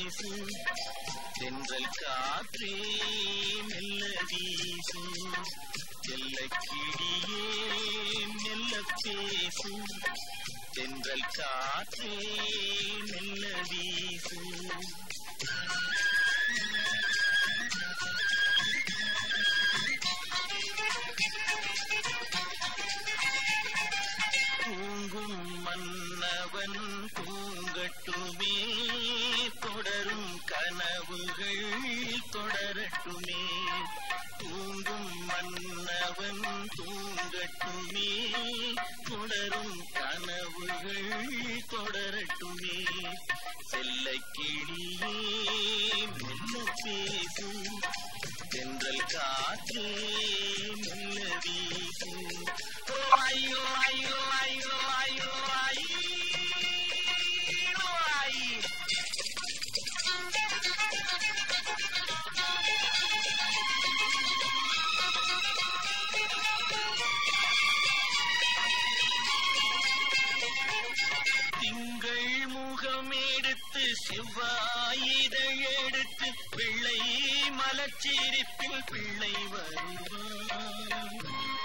பேசு தென்றல் காற்றே மெல்ல வீசு செல்ல கிளியே மெல்ல பேசு தென்றல் காற்றே மெல்ல வீசு தூங்கும் மன்னவன் தூங்கட்டுமே தொடரும் கனவுகள் தொடரட்டுமே தூங்கும் மன்னவன் தூங்கட்டுமே தொடரும் கனவுகள் தொடரட்டுமே செல்ல கிளியே மெல்ல பேசு தென்றல் காற்றே மெல்ல வீசு ஓ ஐயோ ஐயோ ஐயோ ஐயோ ஐயோ ஐயோ திங்கள் முகம் எடுத்து செவ்வாயிதழ் எடுத்து பிள்ளை மலச்சிரிப்பில் பிள்ளை வருவான்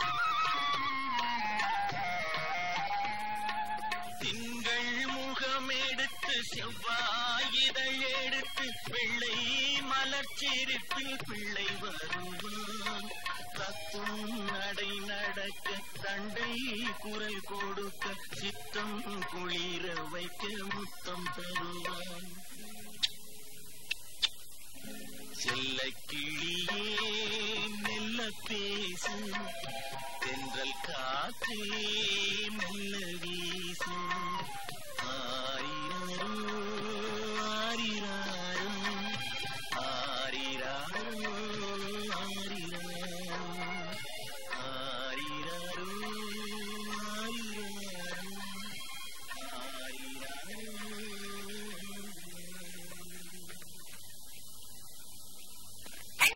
திங்கள் முகம் எடுத்து செவ்வாயிதழ் எடுத்து பிள்ளை மலர்ச்சிரிப்பில் பிள்ளை வருவான் தத்தும் நடை நடக்க தண்டை குரல் கொடுக்க சித்தம் குளிர வைக்க முத்தம் தருவான் செல்ல கிளியே மெல்ல பேசு தென்றல் காற்றே மெல்ல